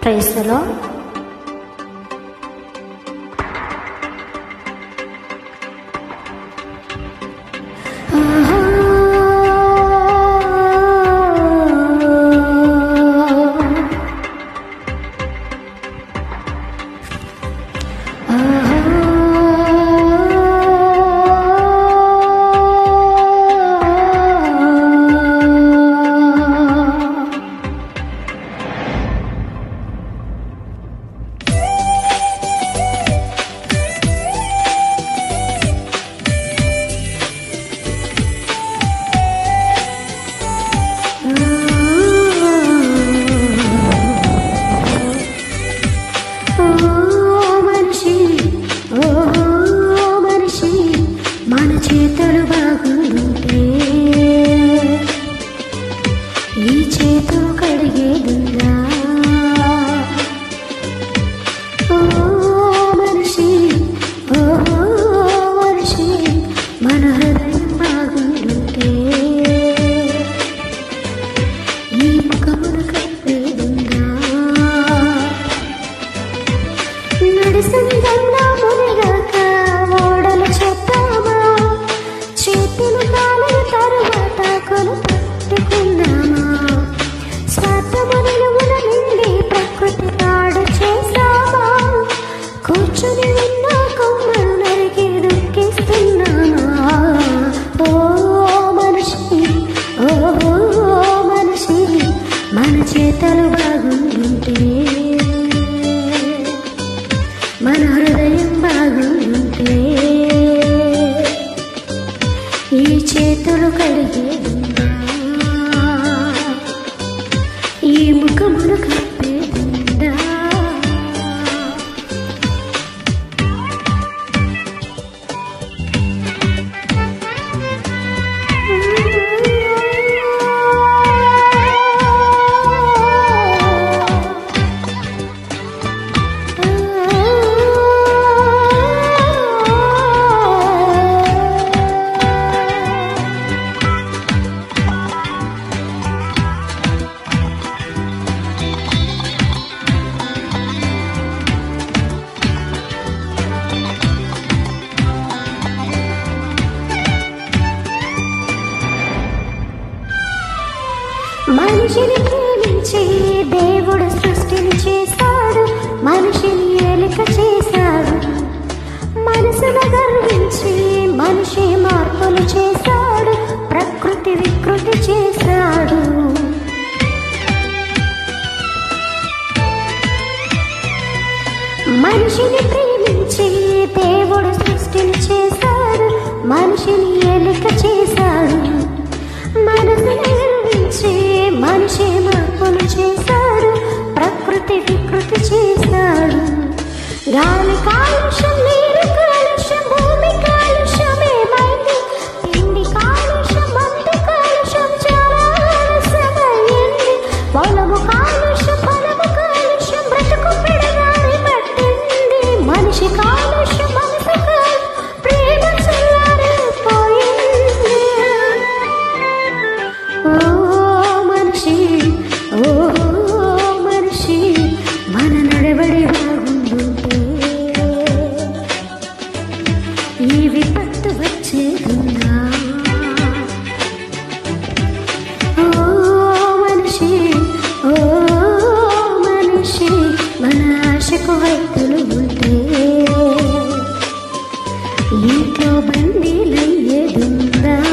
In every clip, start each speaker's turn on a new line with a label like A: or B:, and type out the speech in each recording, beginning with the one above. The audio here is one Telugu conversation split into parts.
A: ప్రైస్లో ఓ మనిషి ఓ మనిషి మన చేతులు బాగుంటే ఈ చేతులు కడిగేదిందా ఓ మనిషి ఓ మనిషి మన హృదయం బాగుంటే ఈ ముఖమును కప్పేదిందా నడిసిందన్నా మునిగాక ఓడలు చెప్తామా చేతులు నాలుగు తరువాత కొలు పట్టుకుందామా స్వార్థము నిలువున నిండి ప్రకృతి పాడు చేసామా కూర్చుని విన్న కొమ్మలు నరికి దుఃఖిస్తున్నామా ఓ మనిషి ఓ మనిషి మన చేతలు బాగుంటే మన హృదయం బాగుంటే ఈ చేతులు కడిగేదిందా ఈ ముఖమును కప్పేదిందా మనిషిని ప్రేమించి దేవుడు సృష్టిని చేశాడు మనిషిని ఏలిక చేశాడు మనసును గర్వించి మనిషి మార్పులు చేశాడు ప్రకృతి వికృతి చేశాడు మనిషిని ప్రేమించి దేవుడు సృష్టిని చేశాడు మనిషిని ఏలిక చేశాడు మనసుని నిర్మించి మనిషి మార్పులు చేశాడు ప్రకృతి వికృతి చేశాడు గాలి కాలుష్యం నీరు కాలుష్యం భూమి కాలుష్యం ఏమైంది తిండి కాలుష్యం మంది కాలుష్యం చాలా ఆలస్యమైంది పొలము కాలుష్యం పొలము కాలుష్యం బ్రతుకు పిడగాని పట్టింది మనిషి కాలుష్యం మనసు కాలు ప్రేమ చల్లారిపోయింది ఓ మనిషి ఓ మనిషి మన నడవడి బాగుండుంటే ఈ విపత్తు వచ్చేదున్నా ఓ మనిషి ఓ మనిషి మన ఆశకు హైతులు ఉంటే ఇంట్లో బందీలయ్యేదుందా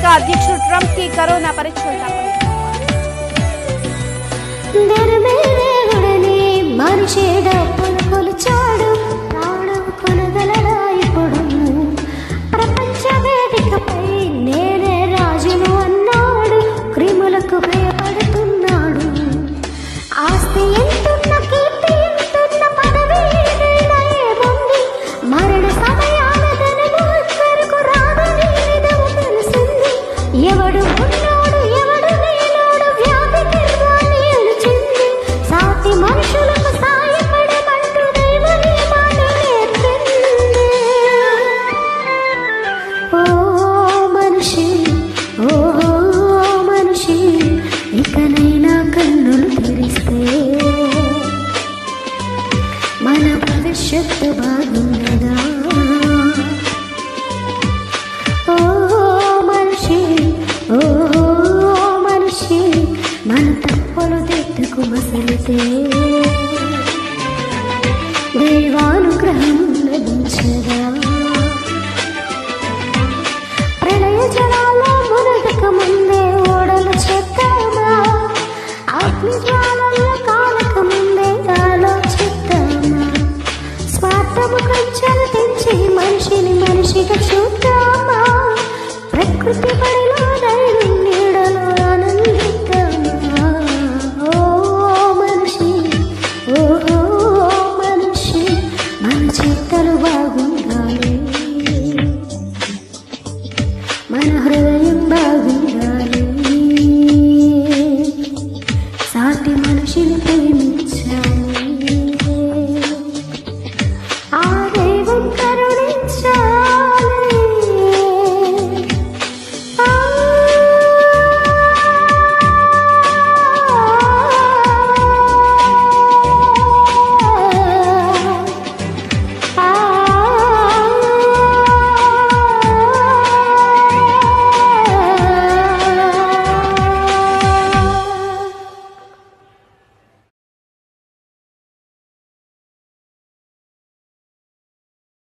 B: అమెరికా అధ్యక్షుడు ట్రంప్ కి కరోనా పరీక్షలు తప్పలేదు
A: దేవుడని మనిషి డబ్బును కొలిచాడు ప్రాణం కొనగలడా ఇప్పుడు ప్రపంచ వేదికపై నేనే రాజును అన్నాడు క్రిములకు భయపడుతున్నాడు ఆస్తి ఎంతున్న కీర్తి ఎంతున్న పదవి ఏదైనా ఏముంది మరణ సమయాన ధనము ఎక్కరకు రాదని నిజము తెలిసింది ఎవడు ఉన్నాడు ఎవడు లేనాడు వ్యాధి నిర్వాణి అలిచింది సాటి మనుషులకు సాయపడమంటూ దైవ నియమాన్ని నేర్పింది ఓ మనిషి ఓ మనిషి ఇకనైనా కన్నులు తెరిస్తే మన భవిష్యత్తు బాగుండదా ఓ మనిషి ఓ మనిషి మన తప్పులు తిట్టుకు మసలితే దైవానుగ్రహం లభించదా